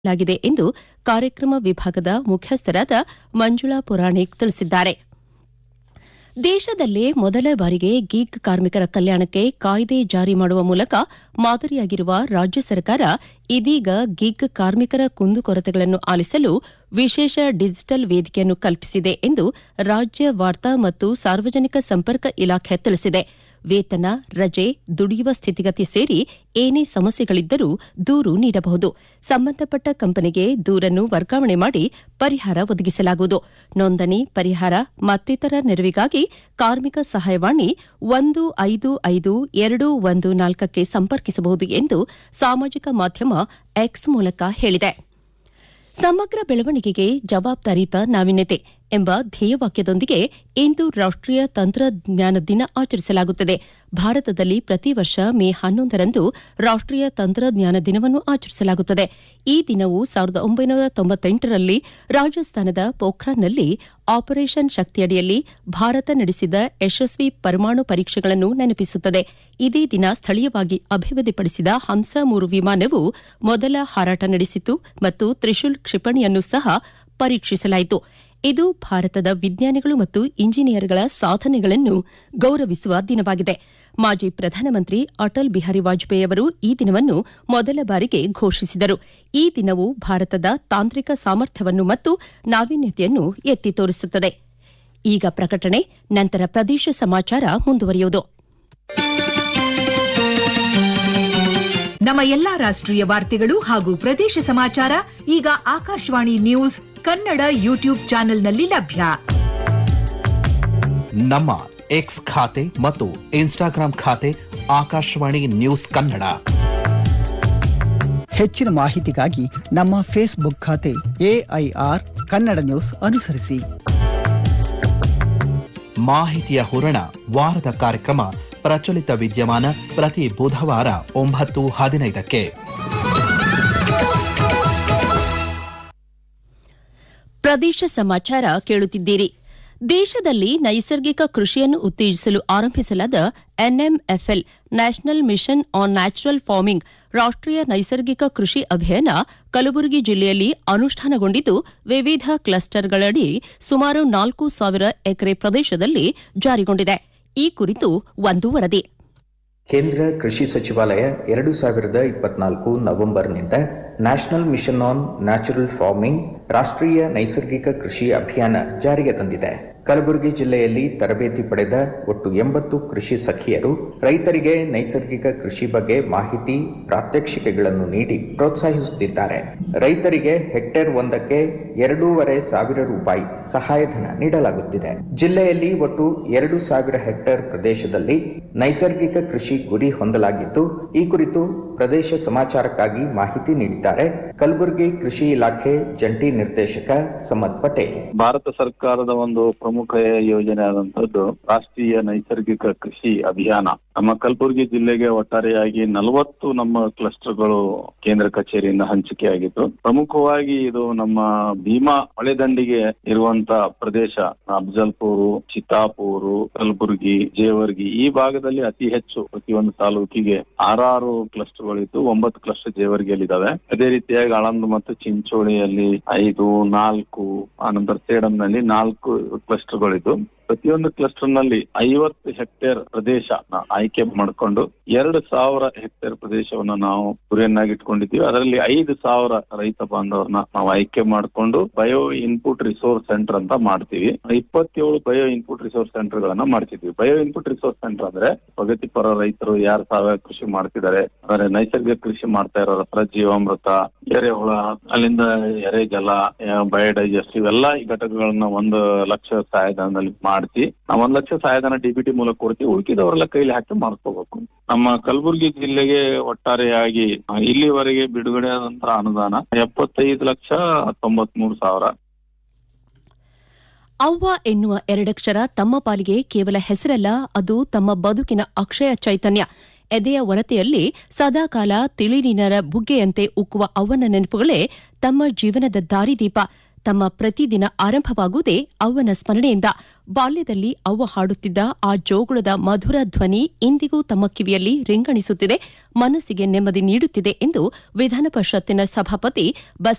ಲಾಗಿದೆ ಎಂದು ಕಾರ್ಯಕ್ರಮ ವಿಭಾಗದ ಮುಖ್ಯಸ್ಥರಾದ ಮಂಜುಳಾ ಪುರಾಣಿಕ್ ತಿಳಿಸಿದ್ದಾರೆ ದೇಶದಲ್ಲೇ ಮೊದಲ ಬಾರಿಗೆ ಗಿಗ್ ಕಾರ್ಮಿಕರ ಕಲ್ಯಾಣಕ್ಕೆ ಕಾಯ್ದೆ ಜಾರಿ ಮಾಡುವ ಮೂಲಕ ಮಾದರಿಯಾಗಿರುವ ರಾಜ್ಯ ಸರ್ಕಾರ ಇದೀಗ ಗಿಗ್ ಕಾರ್ಮಿಕರ ಕುಂದುಕೊರತೆಗಳನ್ನು ಆಲಿಸಲು ವಿಶೇಷ ಡಿಜಿಟಲ್ ವೇದಿಕೆಯನ್ನು ಕಲ್ಪಿಸಿದೆ ಎಂದು ರಾಜ್ಯ ವಾರ್ತಾ ಮತ್ತು ಸಾರ್ವಜನಿಕ ಸಂಪರ್ಕ ಇಲಾಖೆ ತಿಳಿಸಿದೆ ವೇತನ ರಜೆ ದುಡಿಯುವ ಸ್ಥಿತಿಗತಿ ಸೇರಿ ಏನೇ ಸಮಸ್ಯೆಗಳಿದ್ದರೂ ದೂರು ನೀಡಬಹುದು ಸಂಬಂಧಪಟ್ಟ ಕಂಪನಿಗೆ ದೂರನ್ನು ವರ್ಗಾವಣೆ ಮಾಡಿ ಪರಿಹಾರ ಒದಗಿಸಲಾಗುವುದು ನೋಂದಣಿ ಪರಿಹಾರ ಮತ್ತಿತರ ನೆರವಿಗಾಗಿ ಕಾರ್ಮಿಕ ಸಹಾಯವಾಣಿ ಒಂದು ಐದು ಐದು ಎರಡು ಒಂದು ನಾಲ್ಕಕ್ಕೆ ಸಂಪರ್ಕಿಸಬಹುದು ಎಂದು ಸಾಮಾಜಿಕ ಮಾಧ್ಯಮ ಎಕ್ಸ್ ಮೂಲಕ ಹೇಳಿದೆ ಸಮಗ್ರ ಬೆಳವಣಿಗೆಗೆ ಜವಾಬ್ದಾರಿಯುತ ನಾವೀನ್ಯತೆ ಎಂಬ ಧ್ಯೇಯವಾಕ್ಯದೊಂದಿಗೆ ಇಂದು ರಾಷ್ಟೀಯ ತಂತ್ರಜ್ಞಾನ ದಿನ ಆಚರಿಸಲಾಗುತ್ತದೆ ಭಾರತದಲ್ಲಿ ಪ್ರತಿ ವರ್ಷ ಮೇ ಹನ್ನೊಂದರಂದು ರಾಷ್ಟೀಯ ತಂತ್ರಜ್ಞಾನ ದಿನವನ್ನು ಆಚರಿಸಲಾಗುತ್ತದೆ ಈ ದಿನವು ಸಾವಿರದ ಒಂಬೈನೂರ ತೊಂಬತ್ತೆಂಟರಲ್ಲಿ ರಾಜಸ್ಥಾನದ ಪೋಖ್ರಾನ್ನಲ್ಲಿ ಆಪರೇಷನ್ ಶಕ್ತಿಯಡಿಯಲ್ಲಿ ಭಾರತ ನಡೆಸಿದ ಯಶಸ್ವಿ ಪರಮಾಣು ಪರೀಕ್ಷೆಗಳನ್ನು ನೆನಪಿಸುತ್ತದೆ ಇದೇ ದಿನ ಸ್ಥಳೀಯವಾಗಿ ಅಭಿವೃದ್ಧಿಪಡಿಸಿದ ಹಂಸ ಮೂರು ವಿಮಾನವು ಮೊದಲ ಹಾರಾಟ ನಡೆಸಿತು ಮತ್ತು ತ್ರಿಶೂಲ್ ಕ್ಷಿಪಣಿಯನ್ನು ಸಹ ಪರೀಕ್ಷಿಸಲಾಯಿತು ಇದು ಭಾರತದ ವಿಜ್ಞಾನಿಗಳು ಮತ್ತು ಇಂಜಿನಿಯರ್ಗಳ ಸಾಧನೆಗಳನ್ನು ಗೌರವಿಸುವ ದಿನವಾಗಿದೆ ಮಾಜಿ ಪ್ರಧಾನಮಂತ್ರಿ ಅಟಲ್ ಬಿಹಾರಿ ವಾಜಪೇಯಿ ಅವರು ಈ ದಿನವನ್ನು ಮೊದಲ ಬಾರಿಗೆ ಘೋಷಿಸಿದರು ಈ ದಿನವು ಭಾರತದ ತಾಂತ್ರಿಕ ಸಾಮರ್ಥ್ಯವನ್ನು ಮತ್ತು ನಾವೀನ್ಯತೆಯನ್ನು ಎತ್ತಿ ತೋರಿಸುತ್ತದೆ ಈಗ ಪ್ರಕಟಣೆ ನಂತರ ಪ್ರದೇಶ ಸಮಾಚಾರ ಮುಂದುವರಿಯುವುದು ನಮ್ಮ ಎಲ್ಲಾ ರಾಷ್ಟ್ರೀಯ ವಾರ್ತೆಗಳು ಹಾಗೂ ಪ್ರದೇಶ ಸಮಾಚಾರ ಈಗ ಆಕಾಶವಾಣಿ ನ್ಯೂಸ್ ಕನ್ನಡ ಯೂಟ್ಯೂಬ್ ಚಾನೆಲ್ನಲ್ಲಿ ಲಭ್ಯ ನಮ್ಮ ಎಕ್ಸ್ ಖಾತೆ ಮತ್ತು ಇನ್ಸ್ಟಾಗ್ರಾಂ ಖಾತೆ ಆಕಾಶವಾಣಿ ನ್ಯೂಸ್ ಕನ್ನಡ ಹೆಚ್ಚಿನ ಮಾಹಿತಿಗಾಗಿ ನಮ್ಮ ಫೇಸ್ಬುಕ್ ಖಾತೆ ಎಐಆರ್ ಕನ್ನಡ ನ್ಯೂಸ್ ಅನುಸರಿಸಿ ಮಾಹಿತಿಯ ಹೂರಣ ವಾರದ ಕಾರ್ಯಕ್ರಮ ಪ್ರಚಲಿತ ವಿದ್ಯಮಾನ ಪ್ರತಿ ಬುಧವಾರ ಒಂಬತ್ತು ಹದಿನೈದಕ್ಕೆ ಪ್ರದೇಶ ಸಮಾಚಾರ ಕೇಳುತ್ತಿದ್ದೀರಿ ದೇಶದಲ್ಲಿ ನೈಸರ್ಗಿಕ ಕೃಷಿಯನ್ನು ಉತ್ತೇಜಿಸಲು ಆರಂಭಿಸಲಾದ NMFL national mission on natural farming ರಾಷ್ಟೀಯ ನೈಸರ್ಗಿಕ ಕೃಷಿ ಅಭಿಯಾನ ಕಲಬುರಗಿ ಜಿಲ್ಲೆಯಲ್ಲಿ ಅನುಷ್ಠಾನಗೊಂಡಿದ್ದು ವಿವಿಧ ಕ್ಲಸ್ಟರ್ಗಳಡಿ ಸುಮಾರು ನಾಲ್ಕು ಸಾವಿರ ಎಕರೆ ಪ್ರದೇಶದಲ್ಲಿ ಜಾರಿಗೊಂಡಿದೆ ಈ ಕುರಿತು ಒಂದು ವರದಿ ಕೇಂದ್ರ ಕೃಷಿ ಸಚಿವಾಲಯ ಎರಡು ಸಾವಿರದ ಇಪ್ಪತ್ನಾಲ್ಕು ನವೆಂಬರ್ನಿಂದ national mission on natural farming ರಾಷ್ಟ್ರೀಯ ನೈಸರ್ಗಿಕ ಕೃಷಿ ಅಭಿಯಾನ ಜಾರಿಗೆ ತಂದಿದೆ ಕಲಬುರಗಿ ಜಿಲ್ಲೆಯಲ್ಲಿ ತರಬೇತಿ ಪಡೆದ ಒಟ್ಟು ಎಂಬತ್ತು ಕೃಷಿ ಸಖಿಯರು ರೈತರಿಗೆ ನೈಸರ್ಗಿಕ ಕೃಷಿ ಬಗ್ಗೆ ಮಾಹಿತಿ ಪ್ರಾತ್ಯಕ್ಷಿಕೆಗಳನ್ನು ನೀಡಿ ಪ್ರೋತ್ಸಾಹಿಸುತ್ತಿದ್ದಾರೆ ರೈತರಿಗೆ ಹೆಕ್ಟೇರ್ ಒಂದಕ್ಕೆ ಎರಡೂವರೆ ಸಾವಿರ ರೂಪಾಯಿ ಸಹಾಯಧನ ನೀಡಲಾಗುತ್ತಿದೆ ಜಿಲ್ಲೆಯಲ್ಲಿ ಒಟ್ಟು ಎರಡು ಸಾವಿರ ಹೆಕ್ಟೇರ್ ಪ್ರದೇಶದಲ್ಲಿ ನೈಸರ್ಗಿಕ ಕೃಷಿ ಗುರಿ ಹೊಂದಲಾಗಿದ್ದು ಈ ಕುರಿತು ಪ್ರದೇಶ ಸಮಾಚಾರಕ್ಕಾಗಿ ಮಾಹಿತಿ ನೀಡಿದ್ದಾರೆ ಕಲಬುರಗಿ ಕೃಷಿ ಇಲಾಖೆ ಜಂಟಿ ನಿರ್ದೇಶಕ ಸಮದ್ ಪಟೇಲ್ ಭಾರತ ಸರ್ಕಾರದ ಒಂದು ಪ್ರಮುಖ ಯೋಜನೆ ಆದಂತದ್ದು ರಾಷ್ಟ್ರೀಯ ನೈಸರ್ಗಿಕ ಕೃಷಿ ಅಭಿಯಾನ ನಮ್ಮ ಕಲಬುರಗಿ ಜಿಲ್ಲೆಗೆ ಒಟ್ಟಾರೆಯಾಗಿ ನಲವತ್ತು ನಮ್ಮ ಕ್ಲಸ್ಟರ್ಗಳು ಕೇಂದ್ರ ಕಚೇರಿಯಿಂದ ಹಂಚಿಕೆಯಾಗಿತ್ತು ಪ್ರಮುಖವಾಗಿ ಇದು ನಮ್ಮ ಭೀಮಾ ಹೊಳೆದಂಡಿಗೆ ಇರುವಂತ ಪ್ರದೇಶ ಅಫ್ಜಲ್ಪುರು ಚಿತ್ತಾಪೂರು ಕಲಬುರಗಿ ಜೇವರ್ಗಿ ಈ ಭಾಗದಲ್ಲಿ ಅತಿ ಹೆಚ್ಚು ಪ್ರತಿಯೊಂದು ತಾಲೂಕಿಗೆ ಆರಾರು ಕ್ಲಸ್ಟರ್ಗಳಿದ್ದು ಒಂಬತ್ತು ಕ್ಲಸ್ಟರ್ ಜೇವರ್ಗಿಯಲ್ಲಿದ್ದಾವೆ ಅದೇ ರೀತಿಯಾಗಿ ಆಳಂದ್ ಮತ್ತು ಚಿಂಚೋಳಿಯಲ್ಲಿ ಐದು ನಾಲ್ಕು ಆನಂತರ ಸೇಡಂನಲ್ಲಿ ನಾಲ್ಕು ಕ್ಲಸ್ಟರ್ಗಳಿದ್ದು ಪ್ರತಿಯೊಂದು ಕ್ಲಸ್ಟರ್ ನಲ್ಲಿ ಐವತ್ತು ಹೆಕ್ಟೇರ್ ಪ್ರದೇಶ ಆಯ್ಕೆ ಮಾಡಿಕೊಂಡು ಎರಡು ಸಾವಿರ ಹೆಕ್ಟೇರ್ ಪ್ರದೇಶವನ್ನು ನಾವು ಗುರಿಯನ್ನಾಗಿ ಇಟ್ಕೊಂಡಿದ್ದೀವಿ ಅದರಲ್ಲಿ ಐದು ಸಾವಿರ ರೈತ ಬಾಂಧವರನ್ನ ನಾವು ಆಯ್ಕೆ ಮಾಡಿಕೊಂಡು ಬಯೋ ಇನ್ಪುಟ್ ರಿಸೋರ್ಸ್ ಸೆಂಟರ್ ಅಂತ ಮಾಡ್ತೀವಿ ಇಪ್ಪತ್ತೇಳು ಬಯೋ ಇನ್ಪುಟ್ ರಿಸೋರ್ಸ್ ಸೆಂಟರ್ ಗಳನ್ನ ಮಾಡ್ತಿದ್ವಿ ಬಯೋ ಇನ್ಪುಟ್ ರಿಸೋರ್ಸ್ ಸೆಂಟರ್ ಅಂದ್ರೆ ಪ್ರಗತಿಪರ ರೈತರು ಯಾರು ಸಾವಯವ ಕೃಷಿ ಮಾಡ್ತಿದ್ದಾರೆ ಅಂದ್ರೆ ನೈಸರ್ಗಿಕ ಕೃಷಿ ಮಾಡ್ತಾ ಇರೋರ ಹತ್ರ ಜೀವಾಮೃತ ಎರೆಹುಳ ಅಲ್ಲಿಂದ ಎರೆಜಲ ಬಯೋಡೈಜೆಸ್ಟ್ ಇವೆಲ್ಲ ಈ ಘಟಕಗಳನ್ನ ಒಂದು ಲಕ್ಷ ಸಹಾಯಧನದಲ್ಲಿ ಮಾಡಿಸಿ ನಾವು ಒಂದ್ ಲಕ್ಷ ಸಹಾಯಧನ ಡಿಬಿಟಿ ಮೂಲಕ ಕೊಡ್ತೀವಿ ಉಳಿಕಿದವರೆಲ್ಲ ಕೈಲಿ ಹಾಕಿ ಮಾಡಿಸ್ಕೋಬೇಕು ನಮ್ಮ ಕಲಬುರಗಿ ಜಿಲ್ಲೆಗೆ ಒಟ್ಟಾರೆಯಾಗಿ ಇಲ್ಲಿವರೆಗೆ ಬಿಡುಗಡೆ ಆದಂತಹ ಅನುದಾನ ಎಪ್ಪತ್ತೈದು ಲಕ್ಷ ತೊಂಬತ್ ಮೂರು ಸಾವಿರ ಅವ್ವ ಎನ್ನುವ ಎರಡಕ್ಷರ ತಮ್ಮ ಪಾಲಿಗೆ ಕೇವಲ ಹೆಸರಲ್ಲ ಅದು ತಮ್ಮ ಬದುಕಿನ ಅಕ್ಷಯ ಚೈತನ್ಯ ಎದೆಯ ಒಳತೆಯಲ್ಲಿ ಸದಾಕಾಲ ತಿಳಿನೀನರ ಬುಗ್ಗೆಯಂತೆ ಉಕ್ಕುವ ಅವ್ವನ ನೆನಪುಗಳೇ ತಮ್ಮ ಜೀವನದ ದಾರಿದೀಪ ತಮ್ಮ ಪ್ರತಿದಿನ ಆರಂಭವಾಗುವುದೇ ಅವ್ವನ ಸ್ಮರಣೆಯಿಂದ ಬಾಲ್ಯದಲ್ಲಿ ಅವ್ವ ಹಾಡುತ್ತಿದ್ದ ಆ ಜೋಗುಳದ ಮಧುರ ಧ್ವನಿ ಇಂದಿಗೂ ತಮ್ಮ ಕಿವಿಯಲ್ಲಿ ರಿಂಗಣಿಸುತ್ತಿದೆ ಮನಸ್ಸಿಗೆ ನೆಮ್ಮದಿ ನೀಡುತ್ತಿದೆ ಎಂದು ವಿಧಾನ ಪರಿಷತ್ತಿನ ಸಭಾಪತಿ ಬಸ